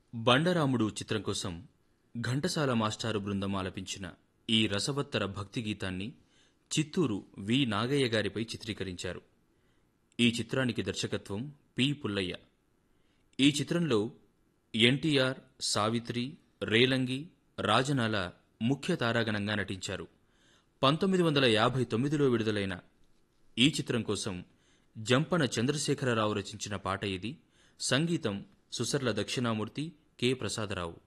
బండరాముడు చిత్రం కోసం ఘంటసాల మాస్టారు బృందం ఆలపించిన ఈ రసవత్తర భక్తి గీతాన్ని చిత్తూరు వి నాగయ్య గారిపై చిత్రీకరించారు ఈ చిత్రానికి దర్శకత్వం పి పుల్లయ్య ఈ చిత్రంలో ఎన్టీఆర్ సావిత్రి రేలంగి రాజనాల ముఖ్య తారాగణంగా నటించారు పంతొమ్మిది వందల యాభై తొమ్మిదిలో విడుదలైన ఈ చిత్రం కోసం జంపన చంద్రశేఖరరావు రచించిన పాట ఇది సంగీతం సుసర్ల దక్షిణామూర్తి కె ప్రసాదరావు